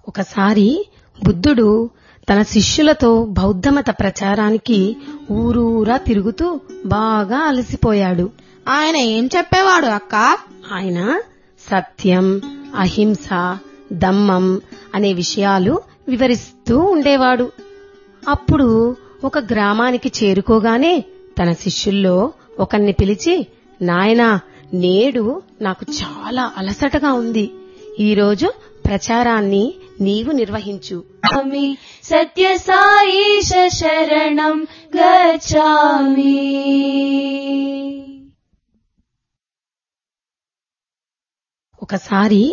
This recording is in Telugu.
ఒకసారి బుద్ధుడు తన శిష్యులతో బౌద్ధమత ప్రచారానికి ఊరూరా తిరుగుతూ బాగా అలసిపోయాడు ఆయన ఏం చెప్పేవాడు అక్క ఆయన సత్యం అహింస దమ్మం అనే విషయాలు వివరిస్తూ ఉండేవాడు అప్పుడు ఒక గ్రామానికి చేరుకోగానే తన శిష్యుల్లో ఒకరిని పిలిచి నాయనా నేడు నాకు చాలా అలసటగా ఉంది ఈరోజు ప్రచారాన్ని నీవు నిర్వహించు స్వామి సత్య సాయిష శరణం గచ్చామి ఒకసారి